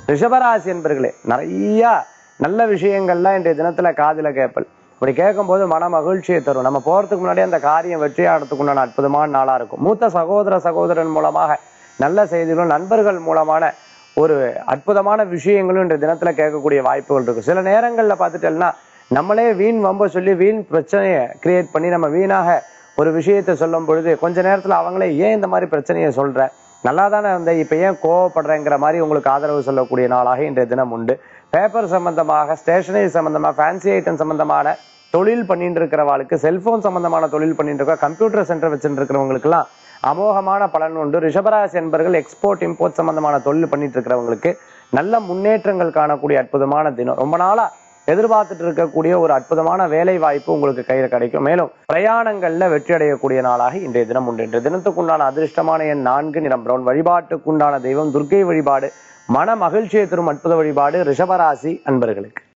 ரிஷபராசி என்பர்களே நிறைய நல்ல விஷயங்கள்லாம் இன்றைய தினத்துல காதுல கேட்பல் இப்படி கேட்கும்போது மன மகிழ்ச்சியை தரும் நம்ம போறதுக்கு முன்னாடி அந்த காரியம் வெற்றியாடுறதுக்கு உண்டான அற்புதமான நாளா இருக்கும் மூத்த சகோதர சகோதரன் மூலமாக நல்ல செய்திகளும் நண்பர்கள் மூலமான ஒரு அற்புதமான விஷயங்களும் இன்றைய தினத்துல கேட்கக்கூடிய வாய்ப்புகள் இருக்கும் சில நேரங்கள்ல பார்த்துட்டோம்னா நம்மளே வீண் வம்ப சொல்லி வீண் பிரச்சனையை கிரியேட் பண்ணி நம்ம வீணாக ஒரு விஷயத்தை சொல்லும் பொழுது கொஞ்ச நேரத்துல அவங்களே ஏன் இந்த மாதிரி பிரச்சனையை சொல்ற நல்லா தானே இருந்த இப்ப ஏன் கோவப்படுறேங்கிற மாதிரி உங்களுக்கு ஆதரவு சொல்லக்கூடிய நாளாக இன்றைய தினம் உண்டு பேப்பர் சம்பந்தமாக ஸ்டேஷனரி சம்பந்தமா ஃபேன்சி ஐட்டம் சம்பந்தமான தொழில் பண்ணிட்டு இருக்கிறவாளுக்கு செல்போன் சம்பந்தமான தொழில் பண்ணிட்டு இருக்க கம்ப்யூட்டர் சென்டர் வச்சுட்டு இருக்கிறவங்களுக்குலாம் அமோகமான பலன் உண்டு ரிஷபராசி என்பர்கள் எக்ஸ்போர்ட் இம்போர்ட் சம்பந்தமான தொழில் பண்ணிட்டு இருக்கிறவங்களுக்கு நல்ல முன்னேற்றங்கள் காணக்கூடிய அற்புதமான தினம் ரொம்ப நாளா எதிர்பார்த்துட்டு இருக்கக்கூடிய ஒரு அற்புதமான வேலை வாய்ப்பு உங்களுக்கு கையில கிடைக்கும் மேலும் பிரயாணங்கள்ல வெற்றி அடையக்கூடிய நாளாக இன்றைய தினம் உண்டு இன்றைய தினத்துக்குண்டான அதிர்ஷ்டமான எண் நான்கு நிறம் பிரவுன் வழிபாட்டுக்குண்டான தெய்வம் துர்க்கை வழிபாடு மன மகிழ்ச்சியை தரும் அற்புத வழிபாடு ரிஷபராசி அன்பர்களுக்கு